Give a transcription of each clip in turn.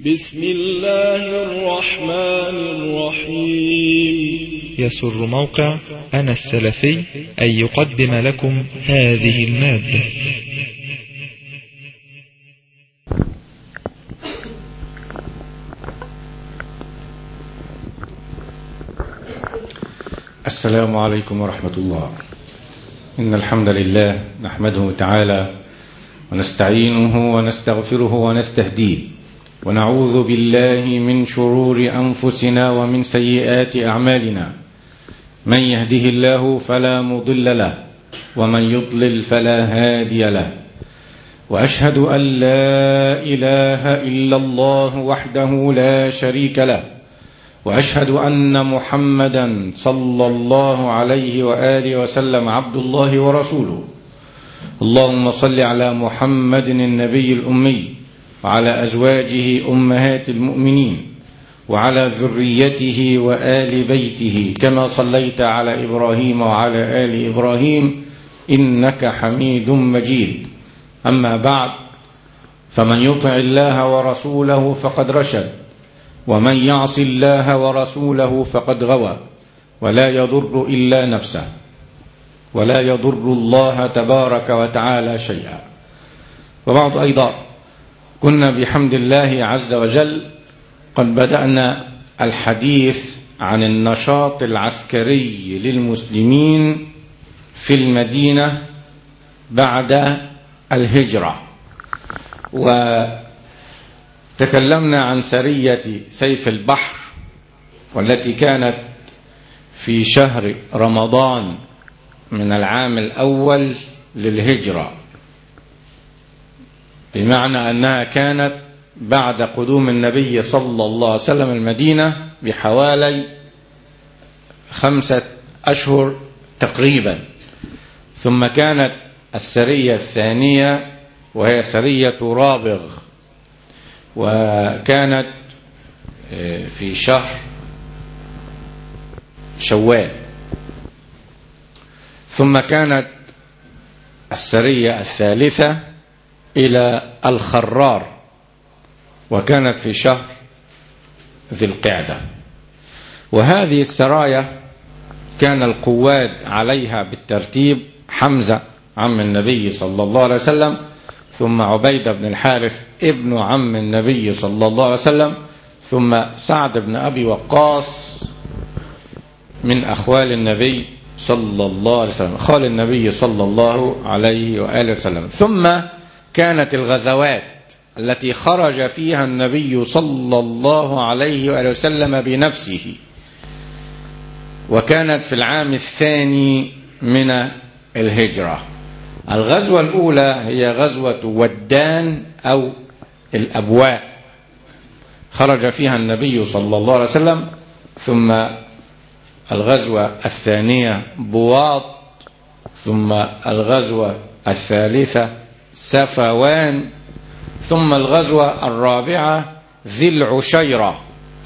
بسم الله الرحمن الرحيم يسر موقع أنا السلفي أن يقدم لكم هذه المادة السلام عليكم ورحمة الله إن الحمد لله نحمده تعالى ونستعينه ونستغفره ونستهديه ونعوذ بالله من شرور أنفسنا ومن سيئات أعمالنا من يهده الله فلا مضل له ومن يضلل فلا هادي له وأشهد أن لا إله إلا الله وحده لا شريك له واشهد ان محمدا صلى الله عليه واله وسلم عبد الله ورسوله اللهم صل على محمد النبي الامي وعلى ازواجه امهات المؤمنين وعلى ذريته وال بيته كما صليت على ابراهيم وعلى ال ابراهيم انك حميد مجيد اما بعد فمن يطع الله ورسوله فقد رشد ومن يعص الله ورسوله فقد غوى ولا يضر الا نفسه ولا يضر الله تبارك وتعالى شيئا وبعض ايضا كنا بحمد الله عز وجل قد بدانا الحديث عن النشاط العسكري للمسلمين في المدينه بعد الهجره و تكلمنا عن سرية سيف البحر والتي كانت في شهر رمضان من العام الأول للهجرة بمعنى أنها كانت بعد قدوم النبي صلى الله عليه وسلم المدينة بحوالي خمسة أشهر تقريبا ثم كانت السرية الثانية وهي سرية رابغ وكانت في شهر شوال ثم كانت السرية الثالثة إلى الخرار وكانت في شهر ذي القعدة وهذه السرايا كان القواد عليها بالترتيب حمزة عم النبي صلى الله عليه وسلم ثم عبيدة بن الحارث ابن عم النبي صلى الله عليه وسلم ثم سعد بن أبي وقاص من أخوال النبي صلى الله عليه وسلم خال النبي صلى الله عليه وآله وسلم ثم كانت الغزوات التي خرج فيها النبي صلى الله عليه وآله وسلم بنفسه وكانت في العام الثاني من الهجره الغزوة الأولى هي غزوة ودان أو الأبواء خرج فيها النبي صلى الله عليه وسلم ثم الغزوة الثانية بواط ثم الغزوة الثالثة سفوان ثم الغزوة الرابعة ذي العشيرة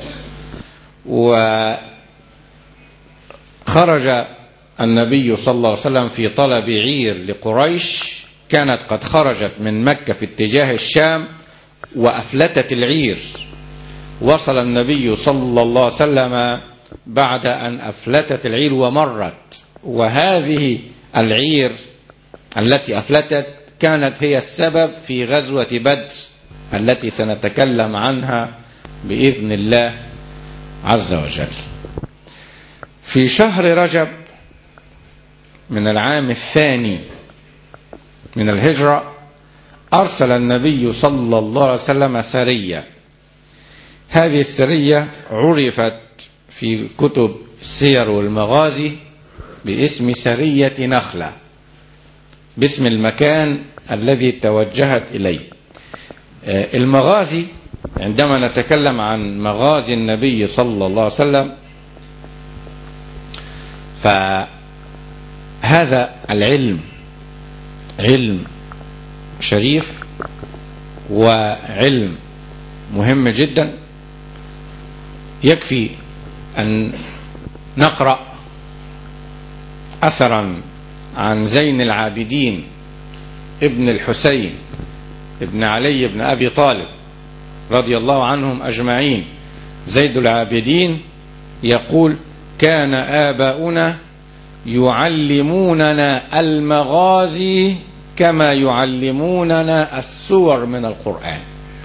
وخرج النبي صلى الله عليه وسلم في طلب عير لقريش كانت قد خرجت من مكة في اتجاه الشام وأفلتت العير وصل النبي صلى الله عليه وسلم بعد أن أفلتت العير ومرت وهذه العير التي أفلتت كانت هي السبب في غزوة بدر التي سنتكلم عنها بإذن الله عز وجل في شهر رجب من العام الثاني من الهجرة أرسل النبي صلى الله عليه وسلم سرية هذه السرية عرفت في كتب السير والمغازي باسم سرية نخلة باسم المكان الذي توجهت إليه المغازي عندما نتكلم عن مغازي النبي صلى الله عليه وسلم ف هذا العلم علم شريف وعلم مهم جدا يكفي أن نقرأ أثرا عن زين العابدين ابن الحسين ابن علي بن أبي طالب رضي الله عنهم أجمعين زيد العابدين يقول كان آباؤنا يعلموننا المغازي كما يعلموننا السور من القرآن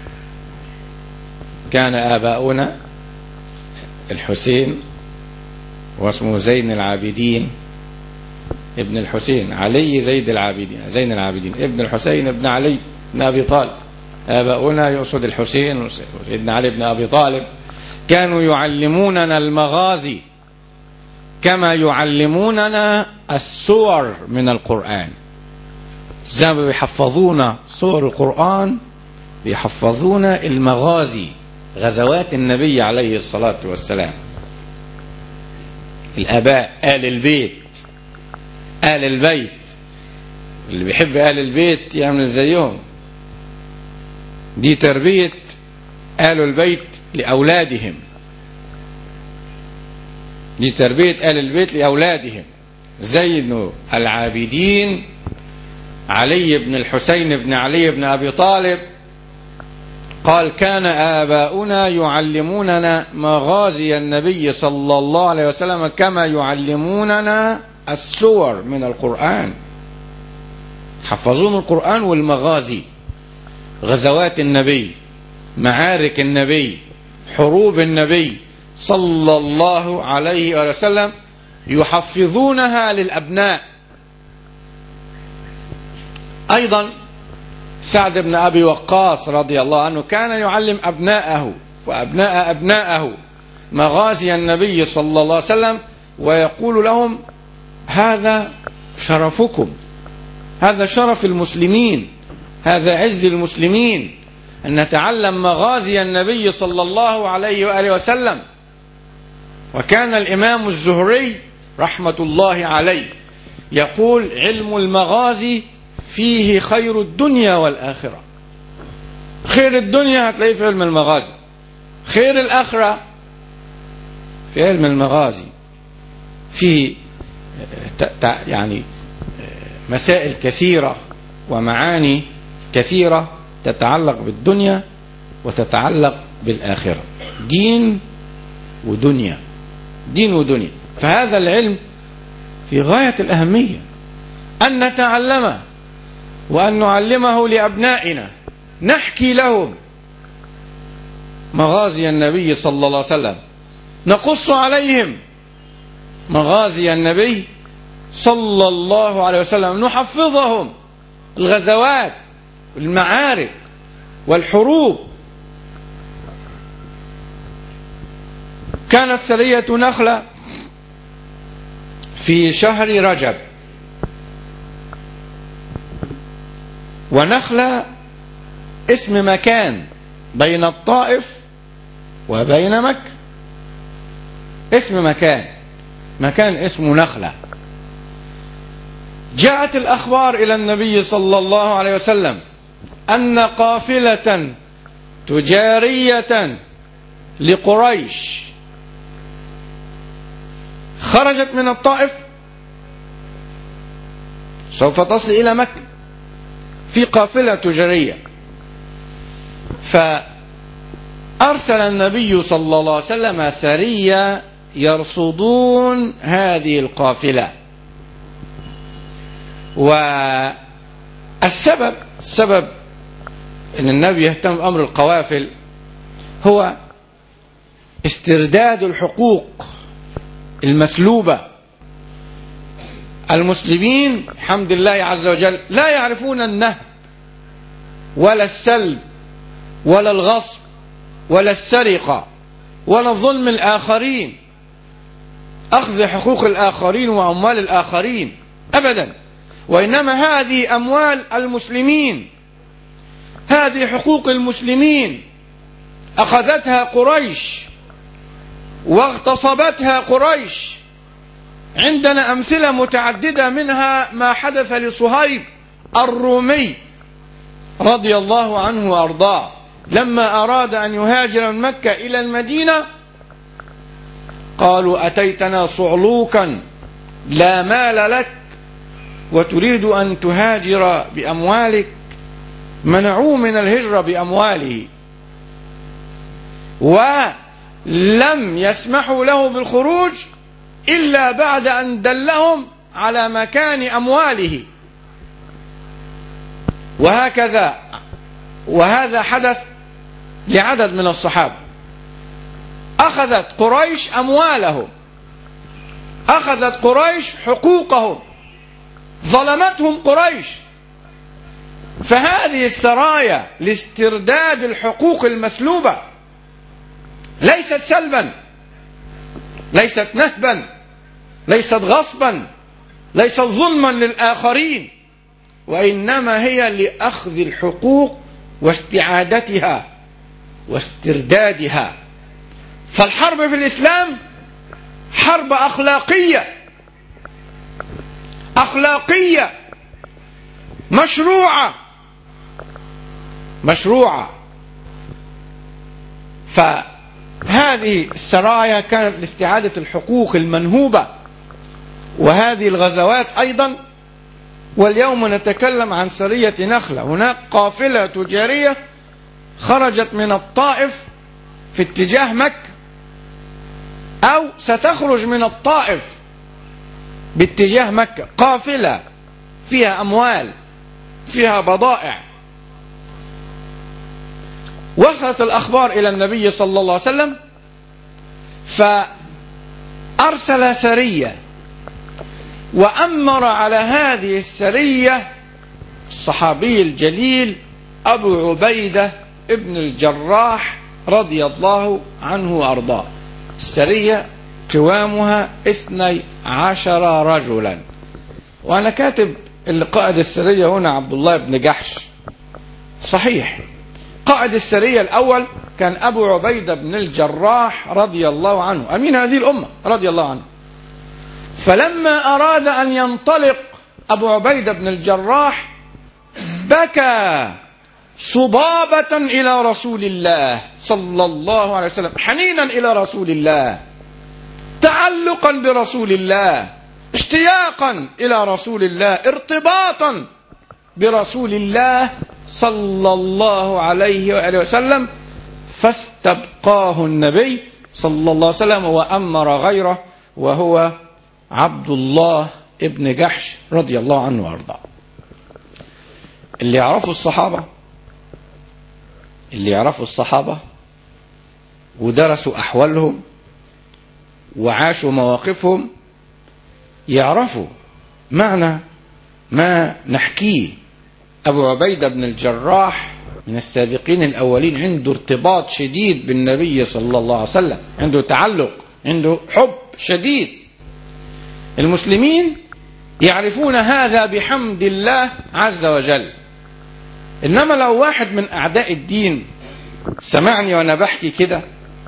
كان آباؤنا الحسين واسمه زين العابدين ابن الحسين علي زيد العابدين زين العابدين ابن الحسين ابن علي بن أبي طالب آباؤنا يقصد الحسين وسيدنا علي بن أبي طالب كانوا يعلموننا المغازي كما يعلموننا السور من القرآن زي ما بيحفظونا سور القرآن بيحفظونا المغازي غزوات النبي عليه الصلاة والسلام الآباء آل البيت آل البيت اللي بيحب آل البيت يعمل زيهم دي تربية آل البيت لأولادهم دي تربية آل البيت لأولادهم زين العابدين علي بن الحسين بن علي بن أبي طالب قال كان آباؤنا يعلموننا مغازي النبي صلى الله عليه وسلم كما يعلموننا السور من القرآن حفظون القرآن والمغازي غزوات النبي معارك النبي حروب النبي صلى الله عليه وسلم يحفظونها للأبناء أيضا سعد بن أبي وقاص رضي الله عنه كان يعلم أبناءه وأبناء أبناءه مغازي النبي صلى الله عليه وسلم ويقول لهم هذا شرفكم هذا شرف المسلمين هذا عز المسلمين أن نتعلم مغازي النبي صلى الله عليه وآله وسلم وكان الإمام الزهري رحمة الله عليه يقول علم المغازي فيه خير الدنيا والآخرة خير الدنيا هتلاقيه في علم المغازي خير الآخرة في علم المغازي فيه يعني مسائل كثيرة ومعاني كثيرة تتعلق بالدنيا وتتعلق بالآخرة دين ودنيا دين ودنيا فهذا العلم في غاية الأهمية أن نتعلمه وأن نعلمه لأبنائنا نحكي لهم مغازي النبي صلى الله عليه وسلم نقص عليهم مغازي النبي صلى الله عليه وسلم نحفظهم الغزوات والمعارك والحروب كانت سرية نخلة في شهر رجب ونخلة اسم مكان بين الطائف وبين مكة اسم مكان مكان اسمه نخلة جاءت الأخبار إلى النبي صلى الله عليه وسلم أن قافلة تجارية لقريش خرجت من الطائف سوف تصل إلى مكة في قافلة تجارية فأرسل النبي صلى الله عليه وسلم سرية يرصدون هذه القافلة والسبب السبب ان النبي يهتم بامر القوافل هو استرداد الحقوق المسلوبه المسلمين الحمد لله عز وجل لا يعرفون النهب ولا السلب ولا الغصب ولا السرقه ولا ظلم الاخرين اخذ حقوق الاخرين واموال الاخرين ابدا وانما هذه اموال المسلمين هذه حقوق المسلمين اخذتها قريش واغتصبتها قريش عندنا امثله متعدده منها ما حدث لصهيب الرومي رضي الله عنه وارضاه لما اراد ان يهاجر من مكه الى المدينه قالوا اتيتنا صعلوكا لا مال لك وتريد ان تهاجر باموالك منعوه من الهجره بامواله ولم يسمحوا له بالخروج إلا بعد أن دلهم على مكان أمواله وهكذا وهذا حدث لعدد من الصحابة أخذت قريش أموالهم أخذت قريش حقوقهم ظلمتهم قريش فهذه السرايا لاسترداد الحقوق المسلوبة ليست سلبا ليست نهبا ليست غصبا ليست ظلما للآخرين وإنما هي لأخذ الحقوق واستعادتها واستردادها فالحرب في الإسلام حرب أخلاقية أخلاقية مشروعة مشروعة فهذه السرايا كانت لاستعادة الحقوق المنهوبة وهذه الغزوات أيضا واليوم نتكلم عن سرية نخلة هناك قافلة تجارية خرجت من الطائف في اتجاه مكة أو ستخرج من الطائف باتجاه مكة قافلة فيها أموال فيها بضائع وصلت الأخبار إلى النبي صلى الله عليه وسلم فأرسل سرية وأمر على هذه السرية الصحابي الجليل أبو عبيدة ابن الجراح رضي الله عنه وأرضاه السرية قوامها اثني عشر رجلا وأنا كاتب اللي قائد السرية هنا عبد الله بن جحش صحيح قائد السرية الأول كان أبو عبيدة بن الجراح رضي الله عنه أمين هذه الأمة رضي الله عنه فلما أراد أن ينطلق أبو عبيدة بن الجراح بكى صبابة إلى رسول الله صلى الله عليه وسلم حنينا إلى رسول الله تعلقا برسول الله اشتياقا إلى رسول الله ارتباطا برسول الله صلى الله عليه وآله وسلم فاستبقاه النبي صلى الله عليه وسلم وأمر غيره وهو عبد الله ابن جحش رضي الله عنه وارضاه اللي يعرفوا الصحابة اللي يعرفوا الصحابة ودرسوا أحوالهم وعاشوا مواقفهم يعرفوا معنى ما نحكيه أبو عبيدة بن الجراح من السابقين الأولين عنده ارتباط شديد بالنبي صلى الله عليه وسلم عنده تعلق عنده حب شديد المسلمين يعرفون هذا بحمد الله عز وجل إنما لو واحد من أعداء الدين سمعني وأنا بحكي كده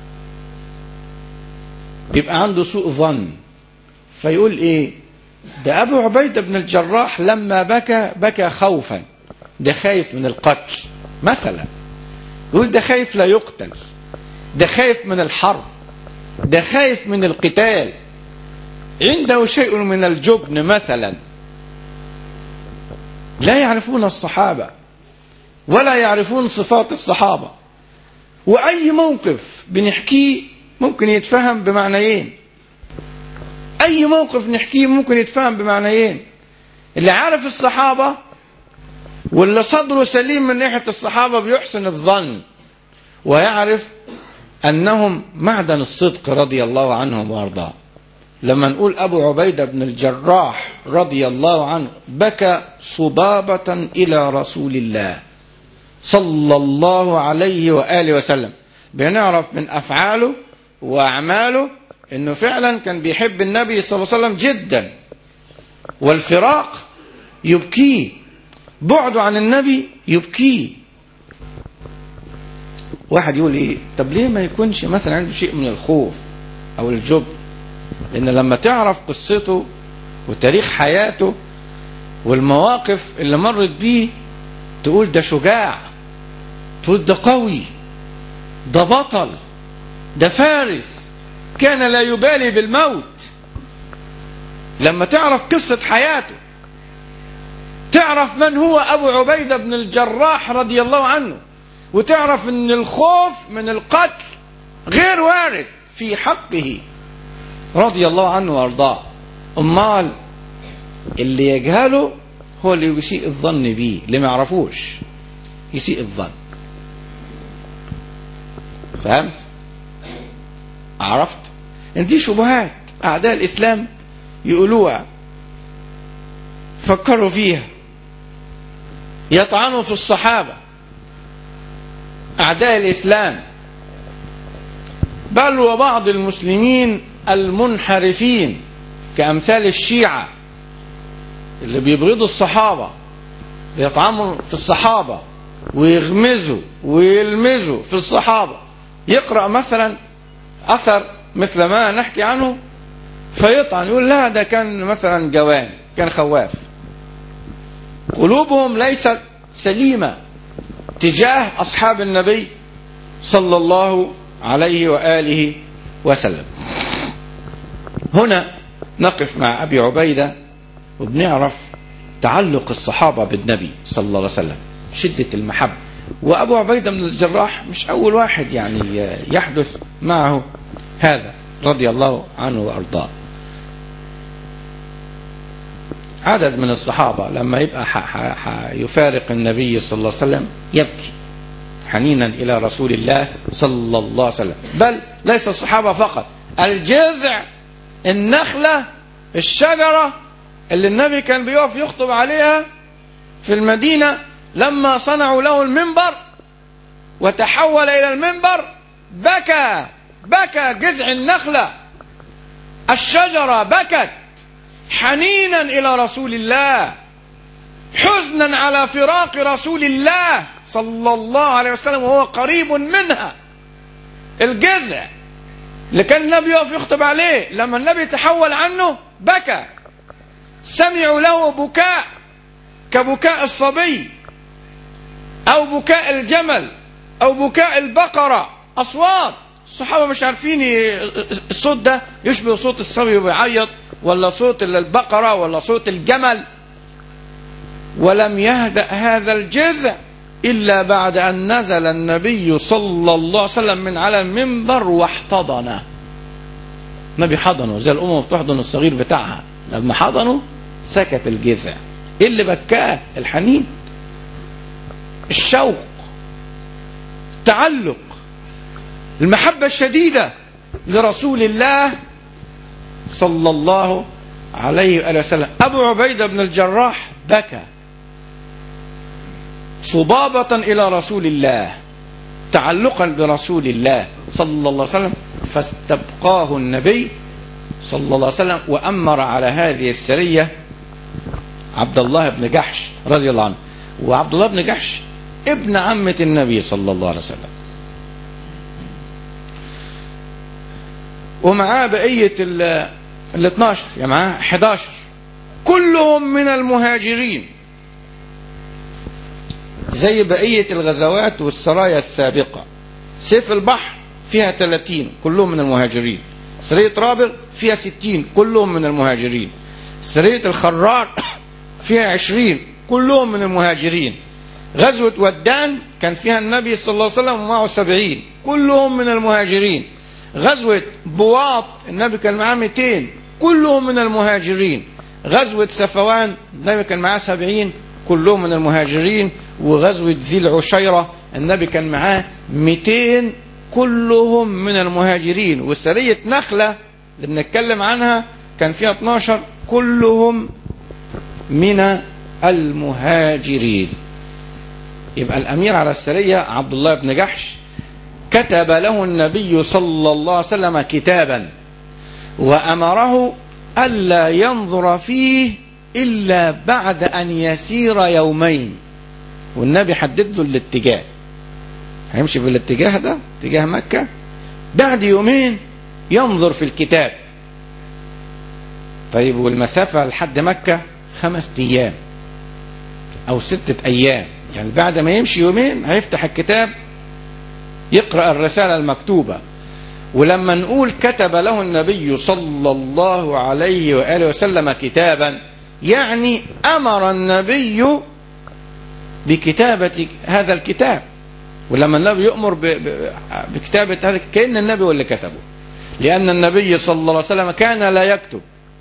بيبقى عنده سوء ظن فيقول إيه ده أبو عبيدة بن الجراح لما بكى بكى خوفا ده خايف من القتل مثلا يقول ده خايف لا يقتل ده خايف من الحرب ده خايف من القتال عنده شيء من الجبن مثلا لا يعرفون الصحابة ولا يعرفون صفات الصحابة وأي موقف بنحكيه ممكن يتفهم بمعنيين أي موقف نحكيه ممكن يتفهم بمعنيين اللي عارف الصحابة واللي صدره سليم من ناحية الصحابة بيحسن الظن ويعرف أنهم معدن الصدق رضي الله عنهم وأرضاه لما نقول أبو عبيدة بن الجراح رضي الله عنه بكى صبابة إلى رسول الله صلى الله عليه وآله وسلم بنعرف من أفعاله وأعماله أنه فعلا كان بيحب النبي صلى الله عليه وسلم جدا والفراق يبكيه بعده عن النبي يبكيه واحد يقول ايه طب ليه ما يكونش مثلا عنده شيء من الخوف او الجبن لان لما تعرف قصته وتاريخ حياته والمواقف اللي مرت بيه تقول ده شجاع تقول ده قوي ده بطل ده فارس كان لا يبالي بالموت لما تعرف قصة حياته تعرف من هو أبو عبيدة بن الجراح رضي الله عنه وتعرف أن الخوف من القتل غير وارد في حقه رضي الله عنه وارضاه امال اللي يجهله هو اللي يسيء الظن بيه اللي ما يعرفوش يسيء الظن فهمت عرفت ان دي شبهات اعداء الاسلام يقولوها فكروا فيها يطعنوا في الصحابه اعداء الاسلام بل وبعض المسلمين المنحرفين كامثال الشيعه اللي بيبغضوا الصحابه بيطعنوا في الصحابه ويغمزوا ويلمزوا في الصحابه يقرا مثلا اثر مثل ما نحكي عنه فيطعن يقول لا ده كان مثلا جوان كان خواف قلوبهم ليست سليمه تجاه اصحاب النبي صلى الله عليه واله وسلم هنا نقف مع ابي عبيده وبنعرف تعلق الصحابه بالنبي صلى الله عليه وسلم شده المحبه وابو عبيده بن الجراح مش اول واحد يعني يحدث معه هذا رضي الله عنه وارضاه عدد من الصحابة لما يبقى يفارق النبي صلى الله عليه وسلم يبكي حنينا إلى رسول الله صلى الله عليه وسلم بل ليس الصحابة فقط الجذع النخلة الشجرة اللي النبي كان بيقف يخطب عليها في المدينة لما صنعوا له المنبر وتحول إلى المنبر بكى بكى جذع النخلة الشجرة بكت حنينا إلى رسول الله حزنا على فراق رسول الله صلى الله عليه وسلم وهو قريب منها الجذع اللي كان النبي يقف يخطب عليه لما النبي تحول عنه بكى سمعوا له بكاء كبكاء الصبي او بكاء الجمل او بكاء البقره اصوات الصحابه مش عارفين الصوت ده يشبه صوت الصبي بيعيط ولا صوت البقره ولا صوت الجمل ولم يهدأ هذا الجذع إلا بعد أن نزل النبي صلى الله عليه وسلم من على المنبر واحتضنه النبي حضنه زي الأمم بتحضن الصغير بتاعها لما حضنه سكت الجذع إيه اللي بكاه الحنين الشوق التعلق المحبة الشديدة لرسول الله صلى الله عليه وآله وسلم أبو عبيدة بن الجراح بكى صبابة إلى رسول الله تعلقا برسول الله صلى الله عليه وسلم فاستبقاه النبي صلى الله عليه وسلم وأمر على هذه السرية عبد الله بن جحش رضي الله عنه وعبد الله بن جحش ابن عمة النبي صلى الله عليه وسلم ومعاه بقية ال 12 يعني معاه 11 كلهم من المهاجرين زي بقية الغزوات والسرايا السابقة سيف البحر فيها 30 كلهم من المهاجرين سرية رابغ فيها 60 كلهم من المهاجرين سرية الخرار فيها 20 كلهم من المهاجرين غزوة ودان كان فيها النبي صلى الله عليه وسلم ومعه 70 كلهم من المهاجرين غزوة بواط النبي كان معاه 200 كلهم من المهاجرين غزوة سفوان النبي كان معاه 70 كلهم من المهاجرين وغزوة ذي العشيرة النبي كان معاه 200 كلهم من المهاجرين وسرية نخلة اللي بنتكلم عنها كان فيها 12 كلهم من المهاجرين يبقى الأمير على السرية عبد الله بن جحش كتب له النبي صلى الله عليه وسلم كتابا وأمره ألا ينظر فيه إلا بعد أن يسير يومين والنبي حدد له الاتجاه هيمشي في الاتجاه ده اتجاه مكة بعد يومين ينظر في الكتاب طيب والمسافة لحد مكة خمس أيام أو ستة أيام يعني بعد ما يمشي يومين هيفتح الكتاب يقرأ الرسالة المكتوبة ولما نقول كتب له النبي صلى الله عليه وآله وسلم كتابا يعني أمر النبي بكتابة هذا الكتاب ولما النبي يؤمر ب- ب- بكتابة هذا كأن النبي هو اللي كتبه لأن النبي صلى الله عليه وسلم كان لا يكتب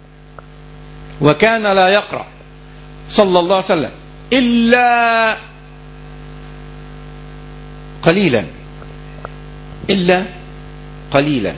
وكان لا يقرأ صلى الله عليه وسلم إلا قليلا إلا قليلا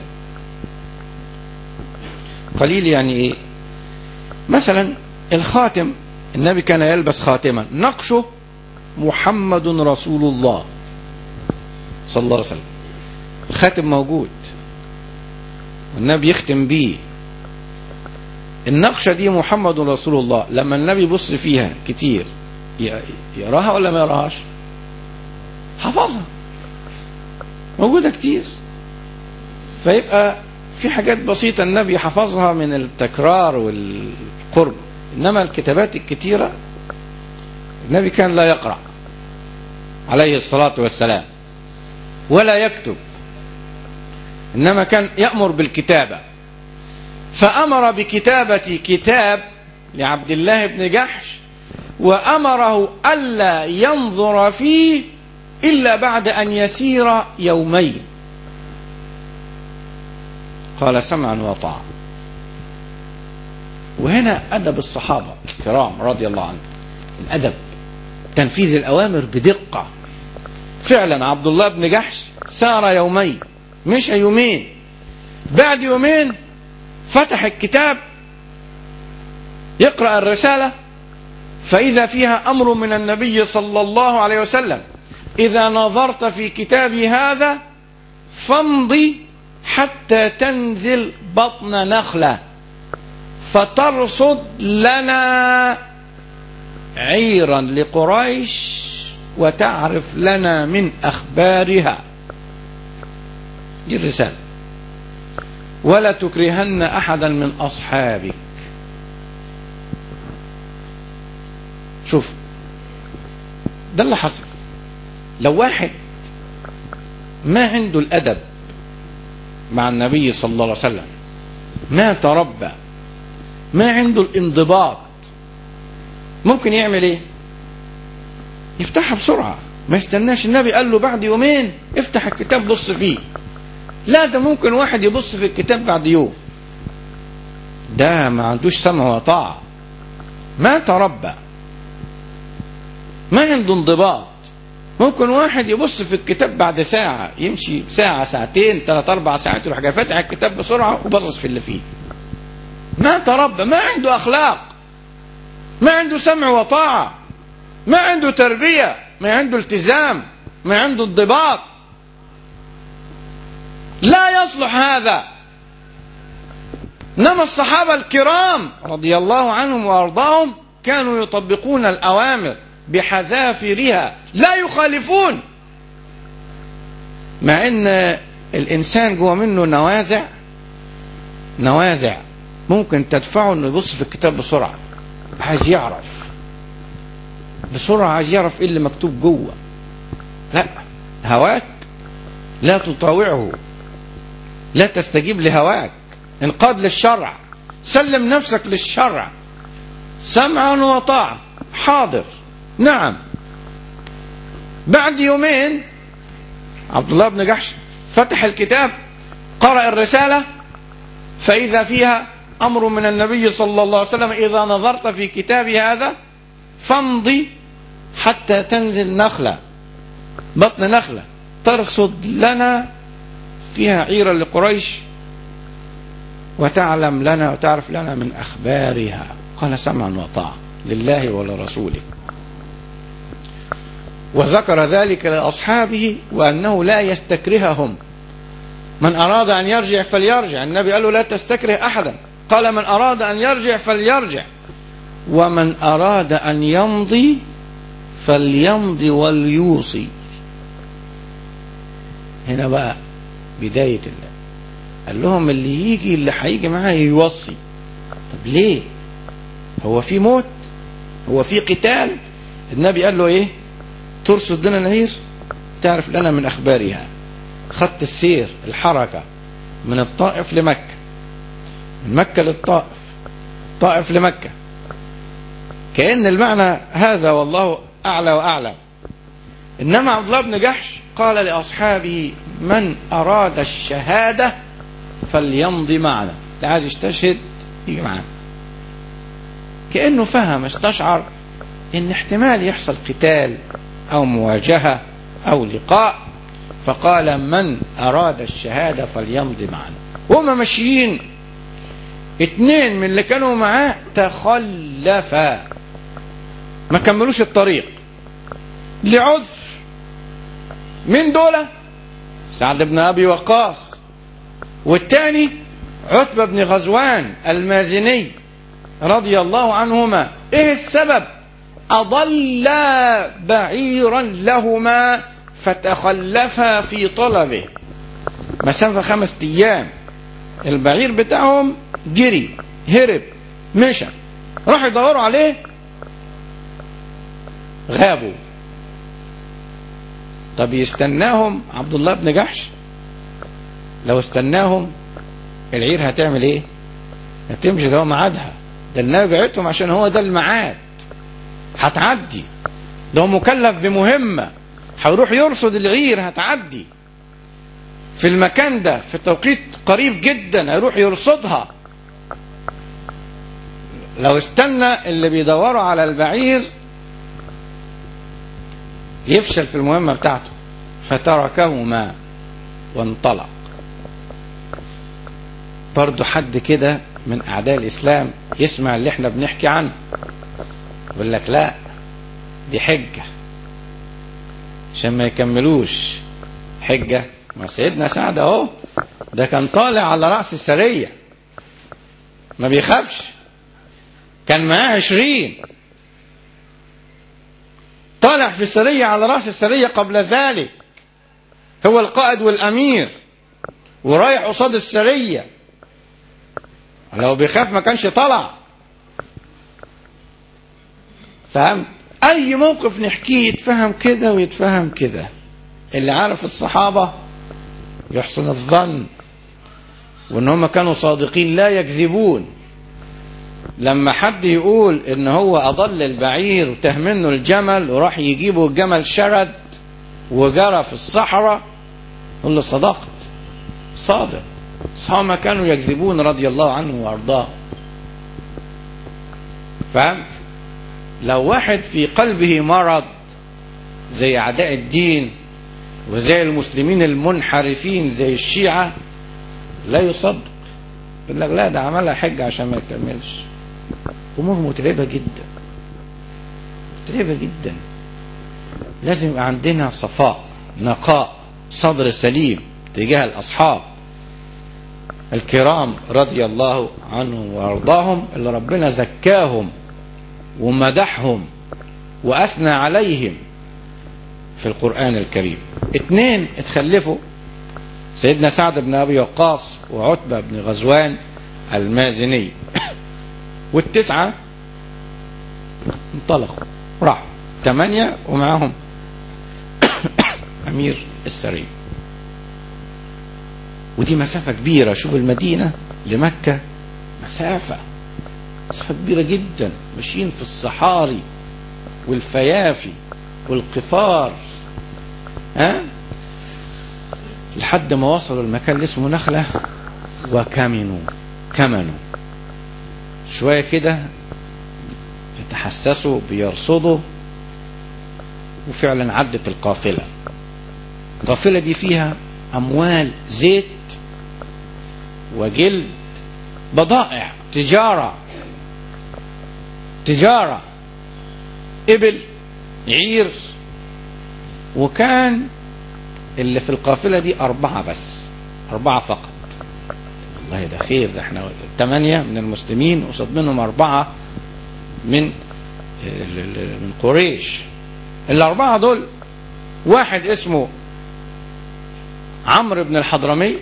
قليل يعني إيه مثلا الخاتم النبي كان يلبس خاتما نقشه محمد رسول الله صلى الله عليه وسلم الخاتم موجود والنبي يختم بيه النقشة دي محمد رسول الله لما النبي يبص فيها كتير ي- يراها ولا ما يراهاش حفظها موجودة كتير فيبقى في حاجات بسيطة النبي حفظها من التكرار والقرب إنما الكتابات الكتيرة النبي كان لا يقرأ عليه الصلاة والسلام ولا يكتب إنما كان يأمر بالكتابة فأمر بكتابة كتاب لعبد الله بن جحش وأمره ألا ينظر فيه إلا بعد أن يسير يومين قال سمعا وطاعة وهنا أدب الصحابة الكرام رضي الله عنهم الأدب تنفيذ الأوامر بدقة فعلا عبد الله بن جحش سار يومين مش يومين بعد يومين فتح الكتاب يقرأ الرسالة فإذا فيها أمر من النبي صلى الله عليه وسلم إذا نظرت في كتابي هذا فامضي حتى تنزل بطن نخلة فترصد لنا عيرا لقريش وتعرف لنا من أخبارها دي الرسالة ولا تكرهن أحدا من أصحابك شوف ده اللي حصل لو واحد ما عنده الأدب مع النبي صلى الله عليه وسلم ما تربى ما عنده الانضباط ممكن يعمل ايه يفتحها بسرعة ما يستناش النبي قال له بعد يومين افتح الكتاب بص فيه لا ده ممكن واحد يبص في الكتاب بعد يوم ده ما عندوش سمع وطاعة ما تربى ما عنده انضباط ممكن واحد يبص في الكتاب بعد ساعة يمشي ساعة ساعتين ثلاث أربع ساعات يروح جاي فاتح الكتاب بسرعة وبصص في اللي فيه ما تربى ما عنده أخلاق ما عنده سمع وطاعة ما عنده تربية ما عنده التزام ما عنده انضباط لا يصلح هذا انما الصحابه الكرام رضي الله عنهم وارضاهم كانوا يطبقون الاوامر بحذافيرها لا يخالفون مع ان الانسان جوه منه نوازع نوازع ممكن تدفعه انه يبص في الكتاب بسرعه عايز يعرف بسرعه عايز يعرف ايه اللي مكتوب جوه لا هواك لا تطاوعه لا تستجيب لهواك انقاد للشرع سلم نفسك للشرع سمعا وطاعة حاضر نعم بعد يومين عبد الله بن جحش فتح الكتاب قرأ الرسالة فإذا فيها أمر من النبي صلى الله عليه وسلم إذا نظرت في كتاب هذا فامضي حتى تنزل نخلة بطن نخلة ترصد لنا فيها عيرا لقريش وتعلم لنا وتعرف لنا من أخبارها قال سمعا وطاعة لله ولرسوله وذكر ذلك لأصحابه وأنه لا يستكرههم من أراد أن يرجع فليرجع النبي قال له لا تستكره أحدا قال من أراد أن يرجع فليرجع ومن أراد أن يمضي فليمضي وليوصي هنا بقى بداية الله قال لهم اللي يجي اللي هيجي معاه يوصي طب ليه هو في موت هو في قتال النبي قال له ايه ترصد لنا العير تعرف لنا من اخبارها خط السير الحركة من الطائف لمكة من مكة للطائف طائف لمكة كأن المعنى هذا والله أعلى وأعلم إنما عبد الله بن جحش قال لأصحابه من أراد الشهادة فليمض معنا اللي عايز يستشهد يجي معانا كأنه فهم استشعر إن احتمال يحصل قتال أو مواجهة أو لقاء فقال من أراد الشهادة فليمض معنا وهم ماشيين اتنين من اللي كانوا معاه تخلفا ما كملوش الطريق لعذر من دول سعد بن أبي وقاص والتاني عتبة بن غزوان المازني رضي الله عنهما ايه السبب أضل بعيرا لهما فتخلفا في طلبه مسافة خمس أيام البعير بتاعهم جري هرب مشى راحوا يدوروا عليه غابوا طب يستناهم عبد الله بن جحش لو استناهم العير هتعمل ايه هتمشي ده هو ميعادها ده النبي بعتهم عشان هو ده الميعاد هتعدي ده هو مكلف بمهمة هيروح يرصد العير هتعدي في المكان ده في توقيت قريب جدا هيروح يرصدها لو استنى اللي بيدوروا على البعير يفشل في المهمة بتاعته فتركهما وانطلق برضو حد كده من أعداء الإسلام يسمع اللي احنا بنحكي عنه يقول لك لا دي حجة عشان ما يكملوش حجة ما سيدنا سعد اهو ده كان طالع على رأس السرية ما بيخافش كان معاه عشرين طالع في السرية على رأس السرية قبل ذلك هو القائد والأمير ورايح قصاد السرية لو بيخاف ما كانش طلع فهمت أي موقف نحكيه يتفهم كده ويتفهم كده اللي عارف الصحابة يحسن الظن وان هم كانوا صادقين لا يكذبون لما حد يقول ان هو اضل البعير وتاه منه الجمل وراح يجيبه الجمل شرد وجرى في الصحراء يقول له صدقت صادق صحابة كانوا يكذبون رضي الله عنهم وارضاه فهمت لو واحد في قلبه مرض زي اعداء الدين وزي المسلمين المنحرفين زي الشيعة لا يصدق يقول لك لا ده عملها حجة عشان ما يكملش أمور متعبة جدا متعبة جدا لازم يبقى عندنا صفاء نقاء صدر سليم تجاه الأصحاب الكرام رضي الله عنهم وأرضاهم اللي ربنا زكاهم ومدحهم وأثنى عليهم في القرآن الكريم اثنين اتخلفوا سيدنا سعد بن أبي وقاص وعتبة بن غزوان المازني والتسعة انطلقوا راحوا ثمانية ومعهم أمير السري ودي مسافة كبيرة شوف المدينة لمكة مسافة مسافة كبيرة جدا ماشيين في الصحاري والفيافي والقفار ها لحد ما وصلوا المكان اللي اسمه نخلة وكمنوا كمنوا شوية كده يتحسسوا بيرصدوا وفعلا عدت القافلة القافلة دي فيها أموال زيت وجلد بضائع تجارة تجارة إبل عير وكان اللي في القافلة دي أربعة بس أربعة فقط والله ده خير ده احنا ثمانية من المسلمين قصاد منهم أربعة من من قريش الأربعة دول واحد اسمه عمرو بن الحضرمي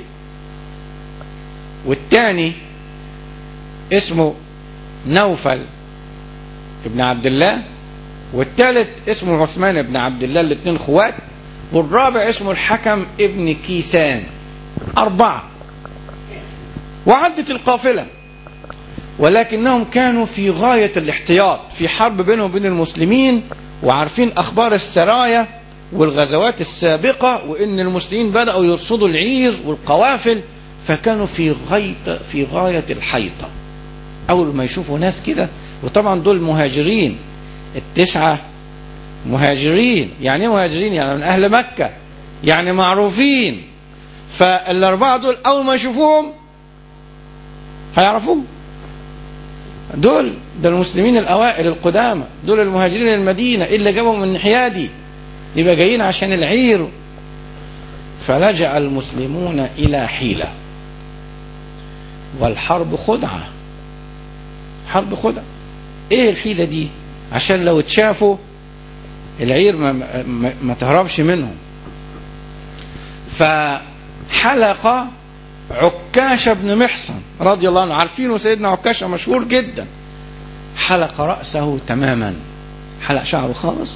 والتاني اسمه نوفل ابن عبد الله والثالث اسمه عثمان بن عبد الله الاثنين اخوات والرابع اسمه الحكم ابن كيسان أربعة وعدت القافلة ولكنهم كانوا في غاية الاحتياط في حرب بينهم وبين المسلمين وعارفين أخبار السرايا والغزوات السابقة وإن المسلمين بدأوا يرصدوا العير والقوافل فكانوا في غاية في غاية الحيطة أول ما يشوفوا ناس كده وطبعا دول مهاجرين التسعة مهاجرين يعني ايه مهاجرين يعني من أهل مكة يعني معروفين فالأربعة دول أول ما يشوفوهم هيعرفوهم دول ده المسلمين الأوائل القدامى دول المهاجرين المدينة إيه اللي جابهم من الناحية دي يبقى جايين عشان العير فلجأ المسلمون إلى حيلة والحرب خدعة حرب خدعة ايه الحيلة دي عشان لو اتشافوا العير ما, ما, ما تهربش منهم فحلق عكاشة بن محصن رضي الله عنه عارفينه سيدنا عكاشة مشهور جدا حلق رأسه تماما حلق شعره خالص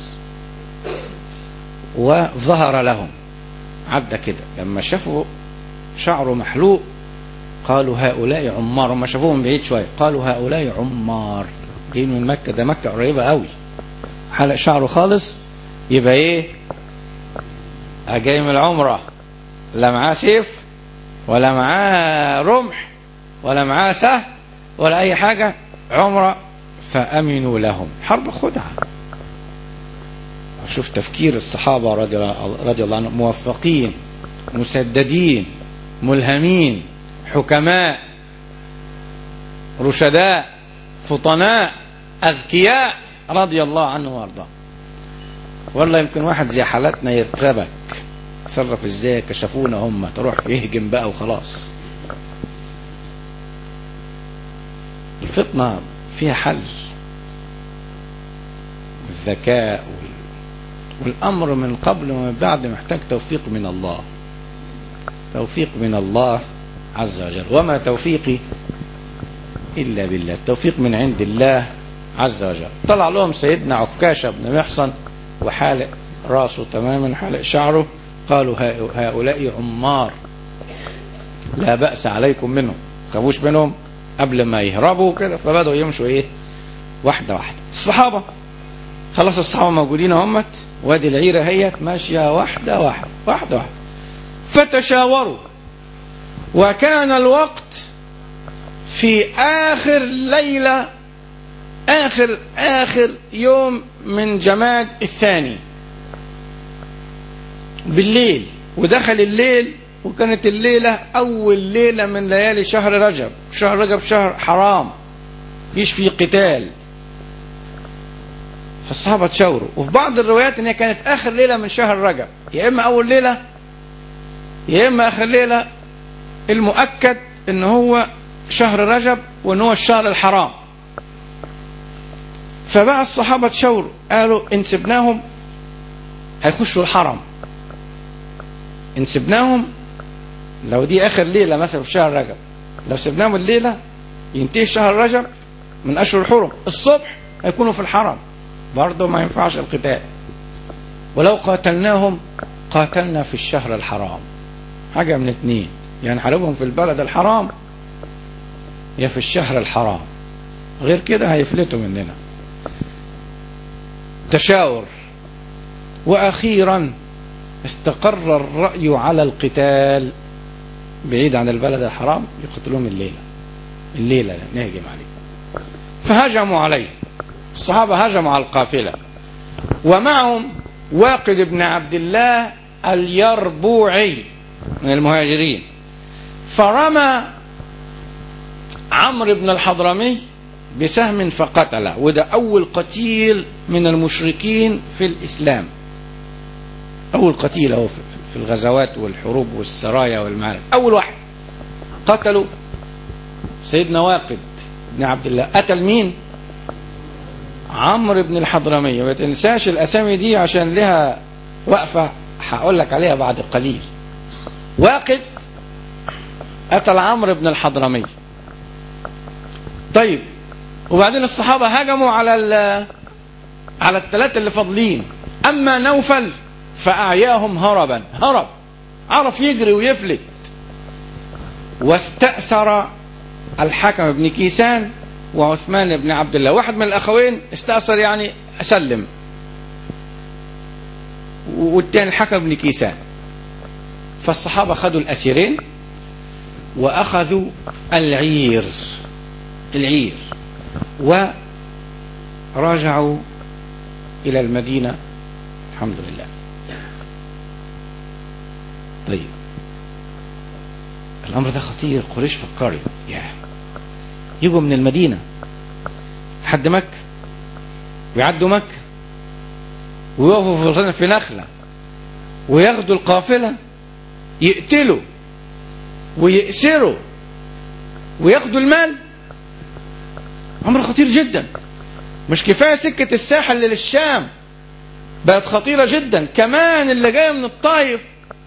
وظهر لهم عدى كده لما شافوا شعره محلوق قالوا هؤلاء عمار هم شافوه من بعيد شويه قالوا هؤلاء عمار جايين من مكه ده مكه قريبه قوي حلق شعره خالص يبقى ايه جاي من العمره لا معاه سيف ولا معاه رمح ولا معاه سهم ولا اي حاجه عمره فامنوا لهم حرب خدعه شوف تفكير الصحابه رضي الله, رضي الله عنهم موفقين مسددين ملهمين حكماء رشداء فطناء أذكياء رضي الله عنه وارضاه والله يمكن واحد زي حالتنا يرتبك تصرف ازاي كشفونا هم تروح يهجم بقى وخلاص الفطنة فيها حل الذكاء والأمر من قبل ومن بعد محتاج توفيق من الله توفيق من الله عز وجل وما توفيقي إلا بالله التوفيق من عند الله عز وجل طلع لهم سيدنا عكاشة بن محصن وحالق راسه تماما حالق شعره قالوا هؤلاء عمار لا بأس عليكم منهم خافوش منهم قبل ما يهربوا كده فبدأوا يمشوا ايه واحدة واحدة الصحابة خلاص الصحابة موجودين همت وادي العيرة هيت ماشية واحدة واحدة واحدة واحدة فتشاوروا وكان الوقت في آخر ليلة آخر آخر يوم من جماد الثاني بالليل ودخل الليل وكانت الليلة أول ليلة من ليالي شهر رجب شهر رجب شهر حرام فيش فيه قتال فالصحابة تشاوروا وفي بعض الروايات ان هي كانت اخر ليلة من شهر رجب يا اما اول ليلة يا اما اخر ليلة المؤكد ان هو شهر رجب وان هو الشهر الحرام فبقى الصحابة تشاوروا قالوا ان سبناهم هيخشوا الحرم ان سبناهم لو دي اخر ليلة مثلا في شهر رجب لو سبناهم الليلة ينتهي شهر رجب من اشهر الحرم الصبح هيكونوا في الحرم برضه ما ينفعش القتال ولو قاتلناهم قاتلنا في الشهر الحرام حاجة من اتنين يعني حاربهم في البلد الحرام يا في الشهر الحرام غير كده هيفلتوا مننا تشاور وأخيرا استقر الرأي على القتال بعيد عن البلد الحرام يقتلون الليلة الليلة نهجم عليه فهجموا عليه الصحابة هجموا على القافلة ومعهم واقد بن عبد الله اليربوعي من المهاجرين فرمى عمرو بن الحضرمي بسهم فقتله وده أول قتيل من المشركين في الإسلام أول قتيل أهو في الغزوات والحروب والسرايا والمعارك أول واحد قتلوا سيدنا واقد بن عبد الله قتل مين عمرو بن الحضرمي ما تنساش الأسامي دي عشان لها وقفة هقول لك عليها بعد قليل واقد قتل عمرو بن الحضرمي طيب وبعدين الصحابة هجموا على على الثلاثة اللي فاضلين أما نوفل فأعياهم هربا هرب عرف يجري ويفلت واستأثر الحكم بن كيسان وعثمان بن عبد الله واحد من الأخوين استأثر يعني أسلم والتاني الحكم بن كيسان فالصحابة خدوا الأسيرين وأخذوا العير العير ورجعوا إلى المدينة الحمد لله طيب الأمر ده خطير قريش فكرت يا يجوا من المدينة لحد مكة ويعدوا مكة ويقفوا في نخلة وياخدوا القافلة يقتلوا ويأسروا وياخدوا المال أمر خطير جدا مش كفاية سكة الساحل اللي للشام بقت خطيرة جدا كمان اللي جاية من الطائف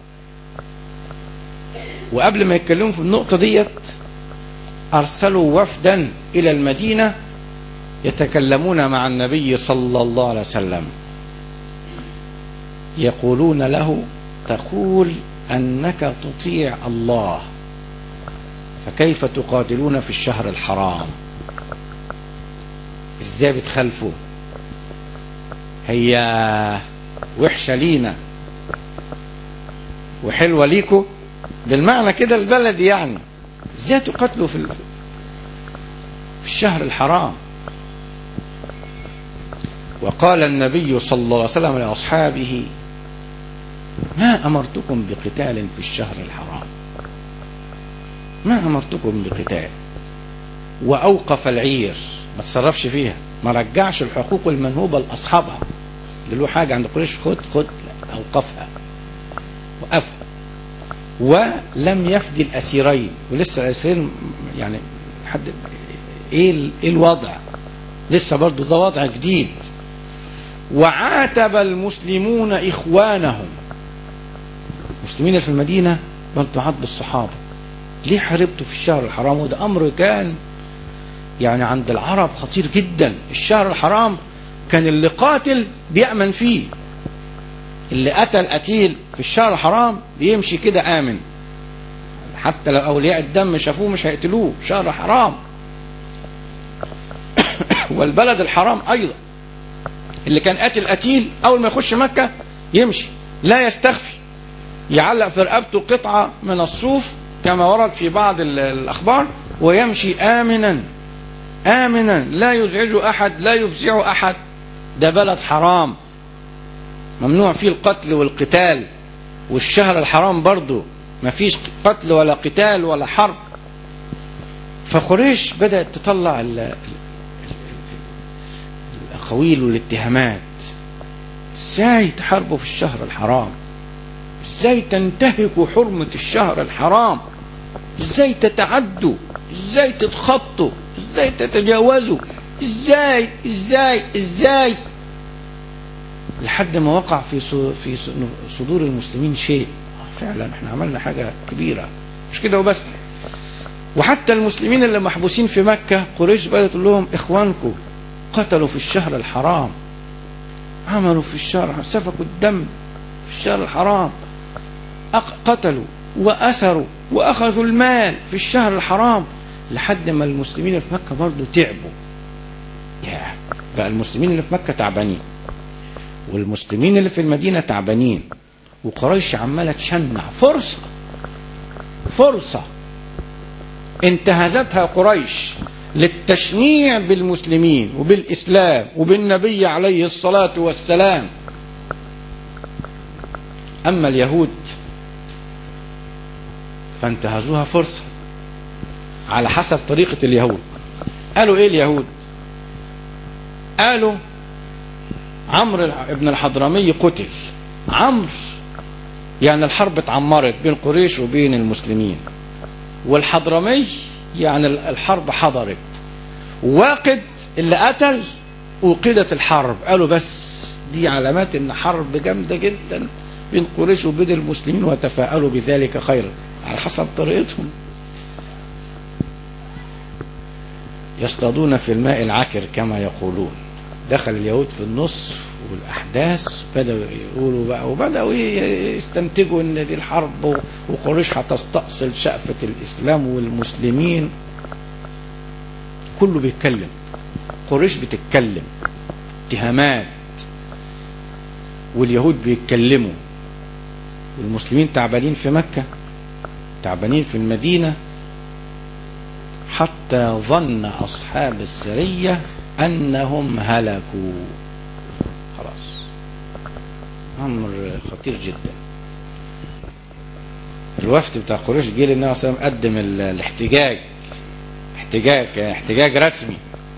وقبل ما يتكلموا في النقطة ديت أرسلوا وفدا إلى المدينة يتكلمون مع النبي صلى الله عليه وسلم يقولون له تقول أنك تطيع الله فكيف تقاتلون في الشهر الحرام ازاي بتخالفوا هي وحشة لينا وحلوة ليكوا بالمعنى كده البلد يعني ازاي تقاتلوا في في الشهر الحرام وقال النبي صلى الله عليه وسلم لأصحابه ما أمرتكم بقتال في الشهر الحرام ما أمرتكم بقتال وأوقف العير ما تصرفش فيها ما رجعش الحقوق المنهوبة لأصحابها اللي له حاجة عند قريش خد خد لا أوقفها وقفها ولم يفدي الأسيرين ولسه الأسيرين يعني حد إيه, إيه الوضع لسه برضو ده وضع جديد وعاتب المسلمون إخوانهم المسلمين اللي في المدينة برضو عاتبوا الصحابة ليه حاربتوا في الشهر الحرام وده أمر كان يعني عند العرب خطير جدا الشهر الحرام كان اللي قاتل بيأمن فيه اللي قتل قتيل في الشهر الحرام بيمشي كده آمن حتى لو أولياء الدم شافوه مش هيقتلوه شهر حرام والبلد الحرام أيضا اللي كان قاتل قتيل أول ما يخش مكة يمشي لا يستخفي يعلق في رقبته قطعة من الصوف كما ورد في بعض الأخبار ويمشي آمنا آمنا لا يزعج أحد لا يفزع أحد ده بلد حرام ممنوع فيه القتل والقتال والشهر الحرام برضه ما فيش قتل ولا قتال ولا حرب فقريش بدأت تطلع الأقاويل والاتهامات ازاي تحاربوا في الشهر الحرام ازاي تنتهكوا حرمة الشهر الحرام ازاي تتعدوا ازاي تتخطوا ازاي تتجاوزوا ازاي ازاي ازاي لحد ما وقع في في صدور المسلمين شيء فعلا احنا عملنا حاجة كبيرة مش كده وبس وحتى المسلمين اللي محبوسين في مكة قريش بدأت تقول لهم اخوانكم قتلوا في الشهر الحرام عملوا في الشهر سفكوا الدم في الشهر الحرام قتلوا وأسروا وأخذوا المال في الشهر الحرام لحد ما المسلمين في مكة برضه تعبوا يا بقى المسلمين اللي في مكة تعبانين والمسلمين اللي في المدينة تعبانين وقريش عمالة تشنع فرصة فرصة انتهزتها قريش للتشنيع بالمسلمين وبالإسلام وبالنبي عليه الصلاة والسلام أما اليهود فانتهزوها فرصة على حسب طريقة اليهود قالوا ايه اليهود قالوا عمرو ابن الحضرمي قتل عمرو يعني الحرب اتعمرت بين قريش وبين المسلمين والحضرمي يعني الحرب حضرت واقد اللي قتل وقدت الحرب قالوا بس دي علامات ان حرب جامده جدا بين قريش وبين المسلمين وتفاءلوا بذلك خيرا على حسب طريقتهم يصطادون في الماء العكر كما يقولون دخل اليهود في النص والأحداث بدأوا يقولوا بقى وبدأوا يستنتجوا إن دي الحرب وقريش هتستأصل شأفة الإسلام والمسلمين كله بيتكلم قريش بتتكلم اتهامات واليهود بيتكلموا والمسلمين تعبانين في مكة تعبانين في المدينة حتى ظن أصحاب السرية أنهم هلكوا خلاص أمر خطير جدا الوفد بتاع قريش جه للنبي صلى الله عليه وسلم قدم ال- الاحتجاج احتجاج يعني احتجاج رسمي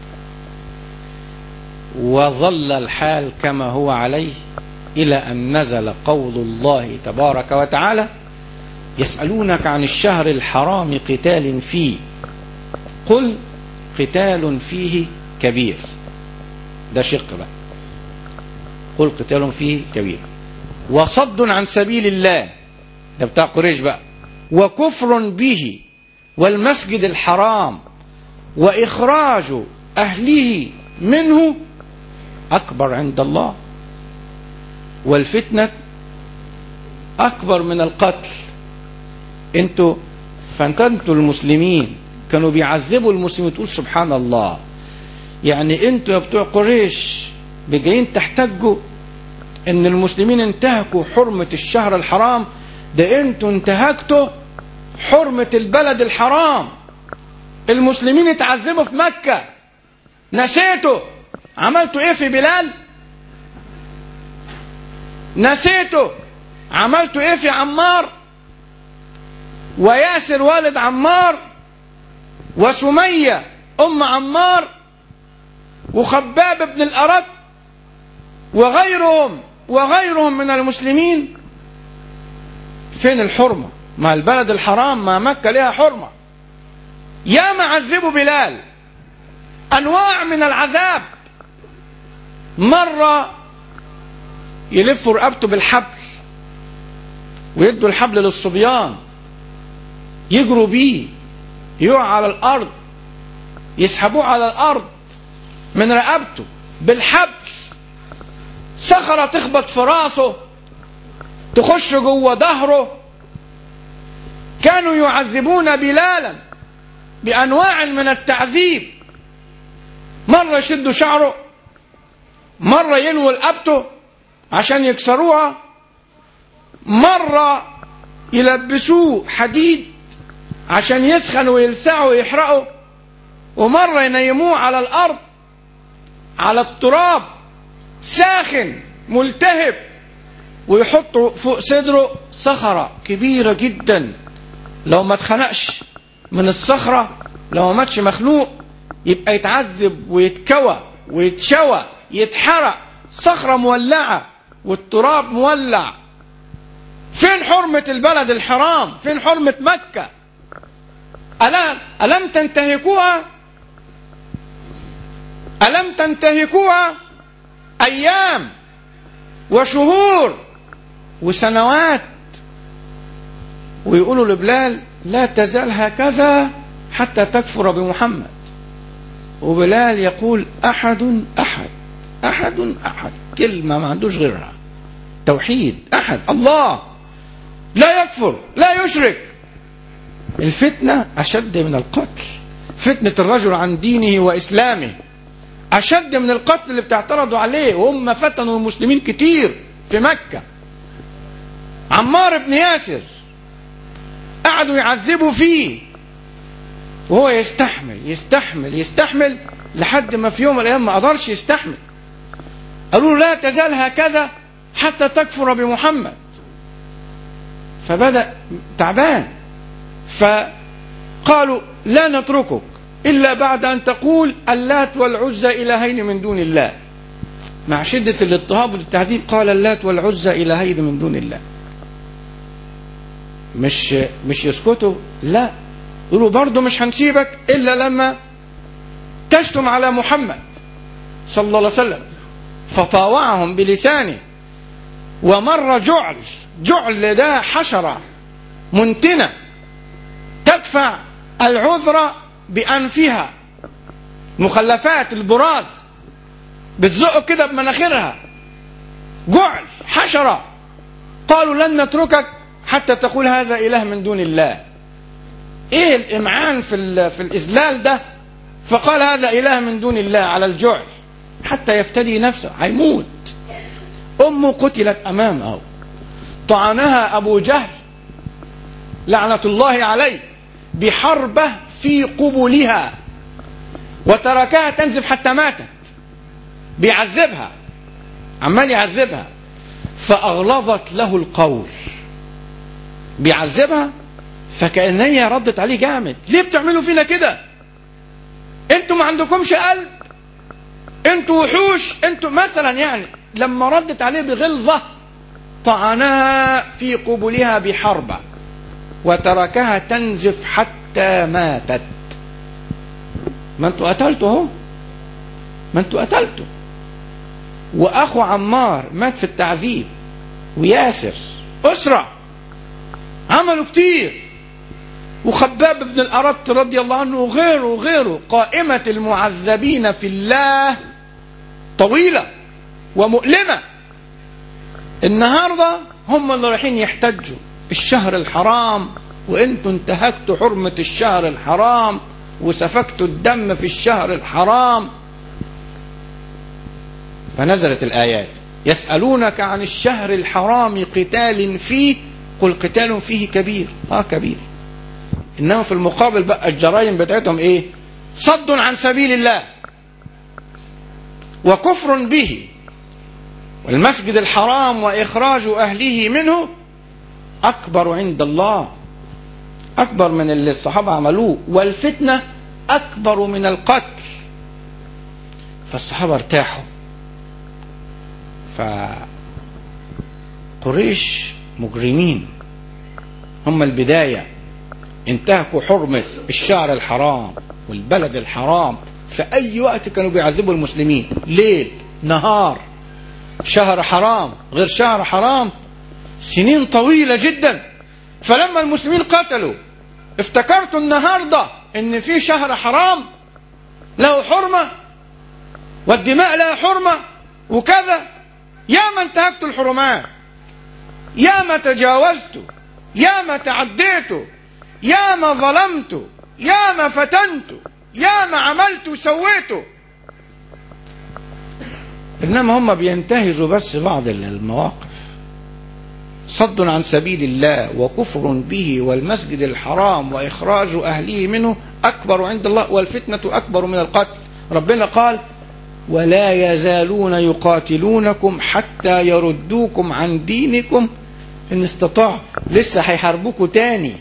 وظل الحال كما هو عليه إلى أن نزل قول الله تبارك وتعالى يسألونك عن الشهر الحرام قتال فيه قل قتال فيه كبير ده شق بقى قل قتال فيه كبير وصد عن سبيل الله ده بتاع قريش بقى وكفر به والمسجد الحرام وإخراج أهله منه أكبر عند الله والفتنة أكبر من القتل انتوا فانتوا المسلمين كانوا بيعذبوا المسلمين تقول سبحان الله يعني انتوا يا بتوع قريش جايين تحتجوا ان المسلمين انتهكوا حرمة الشهر الحرام ده انتوا انتهكتوا حرمة البلد الحرام المسلمين اتعذبوا في مكة نسيتوا عملتوا ايه في بلال نسيتوا عملتوا ايه في عمار وياسر والد عمار وسمية ام عمار وخباب بن الأرد وغيرهم وغيرهم من المسلمين فين الحرمة ما البلد الحرام ما مكة لها حرمة يا ما عذبوا بلال أنواع من العذاب مرة يلفوا رقبته بالحبل ويدوا الحبل للصبيان يجروا بيه يقع على الأرض يسحبوه على الأرض من رقبته بالحبل صخرة تخبط في راسه تخش جوه ظهره كانوا يعذبون بلالا بأنواع من التعذيب مرة يشدوا شعره مرة يلووا رقبته عشان يكسروها مرة يلبسوه حديد عشان يسخن ويلسعه ويحرقه ومرة ينيموه على الأرض على التراب ساخن ملتهب ويحطوا فوق صدره صخرة كبيرة جدا لو ما اتخنقش من الصخرة لو ما ماتش مخنوق يبقى يتعذب ويتكوى ويتشوى يتحرق صخرة مولعة والتراب مولع فين حرمة البلد الحرام فين حرمة مكة ألم, ألم تنتهكوها ألم تنتهكوها أيام وشهور وسنوات ويقولوا لبلال لا تزال هكذا حتى تكفر بمحمد وبلال يقول أحد أحد أحد أحد كلمة ما عندوش غيرها توحيد أحد الله لا يكفر لا يشرك الفتنة أشد من القتل فتنة الرجل عن دينه وإسلامه أشد من القتل اللي بتعترضوا عليه وهم فتنوا المسلمين كتير في مكة عمار بن ياسر قعدوا يعذبوا فيه وهو يستحمل يستحمل يستحمل لحد ما في يوم من الأيام ما قدرش يستحمل قالوا له لا تزال هكذا حتى تكفر بمحمد فبدأ تعبان فقالوا لا نتركك إلا بعد أن تقول اللات والعزى إلهين من دون الله مع شدة الاضطهاد والتعذيب قال اللات والعزى إلهين من دون الله مش مش يسكتوا لا يقولوا برضه مش هنسيبك إلا لما تشتم على محمد صلى الله عليه وسلم فطاوعهم بلسانه ومر جعل جعل ده حشرة منتنة تدفع العذر بأنفها مخلفات البراز بتزق كده بمناخيرها جعل حشرة قالوا لن نتركك حتى تقول هذا إله من دون الله ايه الامعان في, في الاذلال ده فقال هذا اله من دون الله على الجعل حتى يفتدي نفسه هيموت أمه قتلت أمامه طعنها أبو جهل لعنة الله عليه بحربة في قبلها وتركها تنزف حتى ماتت بيعذبها عمال يعذبها فأغلظت له القول بيعذبها فكأن هي ردت عليه جامد ليه بتعملوا فينا كده انتوا ما عندكمش قلب انتوا وحوش انتوا مثلا يعني لما ردت عليه بغلظة طعنها في قبلها بحربة وتركها تنزف حتى ماتت ما انتوا قتلتوا اهو ما انتوا قتلتوا واخو عمار مات في التعذيب وياسر اسرع عملوا كتير وخباب بن الأرط رضي الله عنه وغيره وغيره قائمة المعذبين في الله طويلة ومؤلمة النهاردة هم اللي رايحين يحتجوا الشهر الحرام وانتوا انتهكتوا حرمة الشهر الحرام وسفكتوا الدم في الشهر الحرام فنزلت الآيات يسألونك عن الشهر الحرام قتال فيه قل قتال فيه كبير اه كبير انما في المقابل بقى الجرائم بتاعتهم ايه صد عن سبيل الله وكفر به والمسجد الحرام واخراج اهله منه اكبر عند الله اكبر من اللي الصحابه عملوه والفتنه اكبر من القتل فالصحابه ارتاحوا فقريش مجرمين هم البدايه انتهكوا حرمة الشعر الحرام والبلد الحرام في أي وقت كانوا بيعذبوا المسلمين ليل نهار شهر حرام غير شهر حرام سنين طويلة جدا فلما المسلمين قتلوا افتكرتوا النهاردة ان في شهر حرام له حرمة والدماء لها حرمة وكذا يا ما انتهكتوا الحرمات يا ما تجاوزتوا يا ما تعديتوا يا ما ظلمت يا ما فتنت يا ما عملت وسويت انما هم بينتهزوا بس بعض المواقف صد عن سبيل الله وكفر به والمسجد الحرام واخراج اهله منه اكبر عند الله والفتنه اكبر من القتل ربنا قال ولا يزالون يقاتلونكم حتى يردوكم عن دينكم ان استطاعوا لسه هيحاربوكوا تاني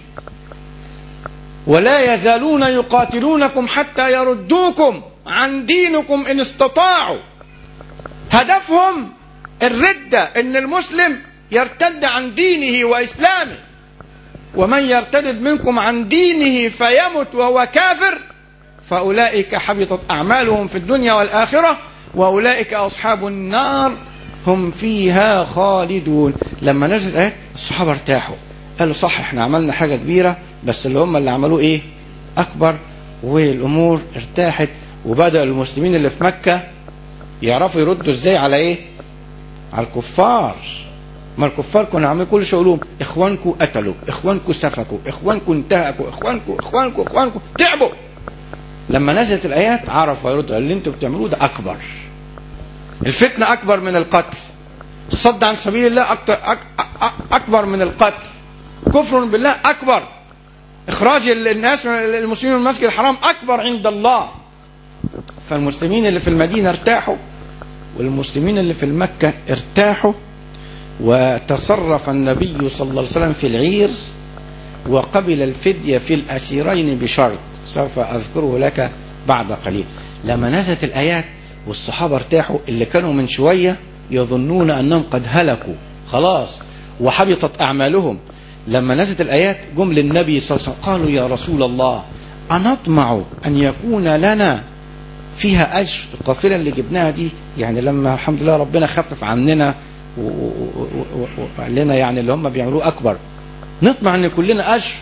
ولا يزالون يقاتلونكم حتى يردوكم عن دينكم ان استطاعوا هدفهم الردة ان المسلم يرتد عن دينه واسلامه ومن يرتد منكم عن دينه فيمت وهو كافر فاولئك حبطت اعمالهم في الدنيا والاخره واولئك اصحاب النار هم فيها خالدون لما نزلت ايه الصحابه ارتاحوا قالوا صح احنا عملنا حاجه كبيره بس اللي هم اللي عملوه ايه اكبر والامور ارتاحت وبدا المسلمين اللي في مكه يعرفوا يردوا ازاي على ايه على الكفار ما الكفار كانوا عاملين كل شغلهم اخوانكم قتلوا اخوانكم سفكوا اخوانكم انتهكوا اخوانكم اخوانكم اخوانكم تعبوا لما نزلت الايات عرفوا يردوا اللي انتوا بتعملوه ده اكبر الفتنه اكبر من القتل الصد عن سبيل الله أكتر أك اكبر من القتل كفر بالله اكبر اخراج الناس المسلمين من المسجد الحرام اكبر عند الله فالمسلمين اللي في المدينه ارتاحوا والمسلمين اللي في المكه ارتاحوا وتصرف النبي صلى الله عليه وسلم في العير وقبل الفدية في الأسيرين بشرط سوف أذكره لك بعد قليل لما نزلت الآيات والصحابة ارتاحوا اللي كانوا من شوية يظنون أنهم قد هلكوا خلاص وحبطت أعمالهم لما نزلت الآيات جم للنبي صلى الله عليه وسلم قالوا يا رسول الله أنطمع أن يكون لنا فيها أجر القافلة اللي جبناها دي يعني لما الحمد لله ربنا خفف عننا وقال لنا يعني اللي هم بيعملوه أكبر نطمع أن كلنا أجر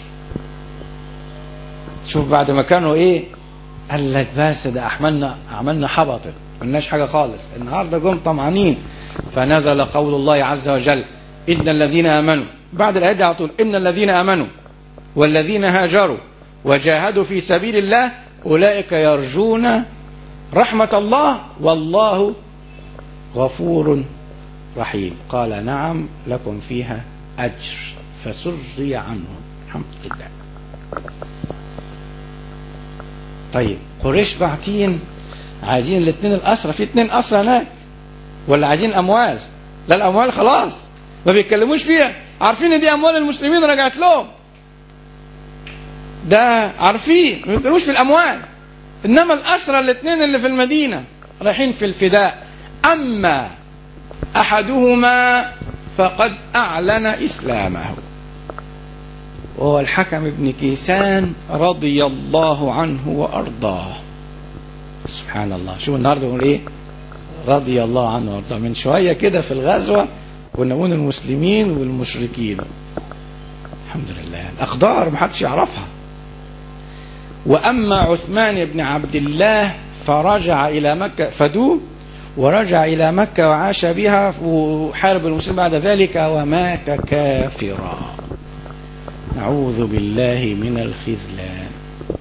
شوف بعد ما كانوا إيه قال لك بس ده أعمالنا أعمالنا حبطت ملناش حاجة خالص النهاردة جم طمعانين فنزل قول الله عز وجل إن الذين آمنوا بعد الآية دي على طول إن الذين آمنوا والذين هاجروا وجاهدوا في سبيل الله أولئك يرجون رحمة الله والله غفور رحيل قال نعم لكم فيها أجر فسري عنهم الحمد لله طيب قريش باعتين عايزين الاثنين الأسرى في اثنين أسرى هناك ولا عايزين أموال لا الأموال خلاص ما بيتكلموش فيها عارفين ان دي أموال المسلمين رجعت لهم ده عارفين ما بيتكلموش في الأموال إنما الأسرى الاثنين اللي في المدينة رايحين في الفداء أما أحدهما فقد أعلن إسلامه وهو الحكم بن كيسان رضي الله عنه وأرضاه سبحان الله شوف النهارده بنقول إيه رضي الله عنه وأرضاه من شوية كده في الغزوة كنا نقول المسلمين والمشركين الحمد لله الأقدار محدش يعرفها وأما عثمان بن عبد الله فرجع إلى مكة فدوه ورجع إلى مكة وعاش بها وحارب المسلمين بعد ذلك ومات كافرا نعوذ بالله من الخذلان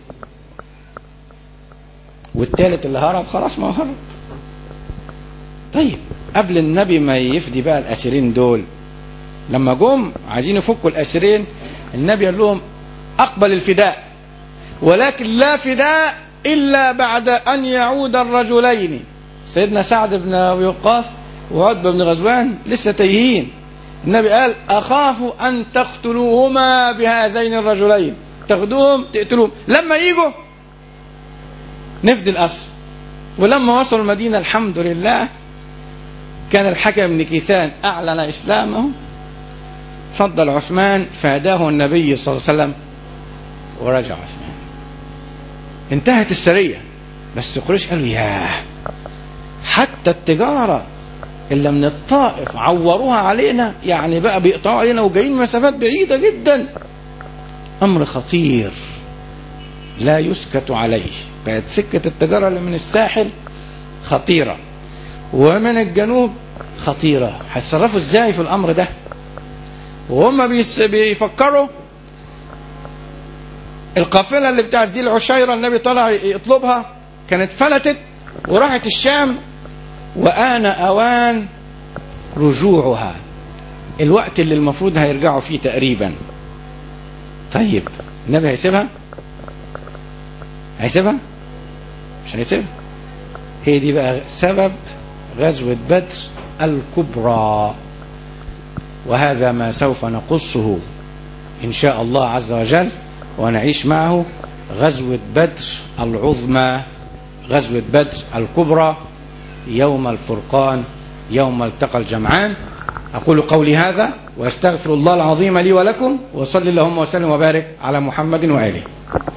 والثالث اللي هرب خلاص ما هو هرب طيب قبل النبي ما يفدي بقى الأسيرين دول لما جم عايزين يفكوا الأسيرين النبي قال لهم أقبل الفداء ولكن لا فداء إلا بعد أن يعود الرجلين سيدنا سعد بن أبي وقاص وعتبة بن غزوان لسه تايهين النبي قال أخاف أن تقتلوهما بهذين الرجلين تاخدوهم تقتلوهم لما يجوا نفدي الأسر ولما وصلوا المدينة الحمد لله كان الحكم بن كيسان أعلن إسلامه فضل عثمان فهداه النبي صلى الله عليه وسلم ورجع عثمان انتهت السرية بس قريش قالوا ياه حتى التجارة اللي من الطائف عوروها علينا يعني بقى بيقطعوا علينا وجايين مسافات بعيدة جدا أمر خطير لا يسكت عليه بقت سكة التجارة اللي من الساحل خطيرة ومن الجنوب خطيرة هيتصرفوا ازاي في الأمر ده وهم بيس- بيفكروا القافلة اللي بتاعت دي العشيرة النبي طلع يطلبها كانت فلتت وراحت الشام وآن أوان رجوعها الوقت اللي المفروض هيرجعوا فيه تقريبا طيب النبي هيسيبها هيسيبها مش هيسيبها هي دي بقى سبب غزوة بدر الكبرى وهذا ما سوف نقصه إن شاء الله عز وجل ونعيش معه غزوة بدر العظمى غزوة بدر الكبرى يوم الفرقان يوم التقى الجمعان أقول قولي هذا وأستغفر الله العظيم لي ولكم وصلي اللهم وسلم وبارك على محمد وآله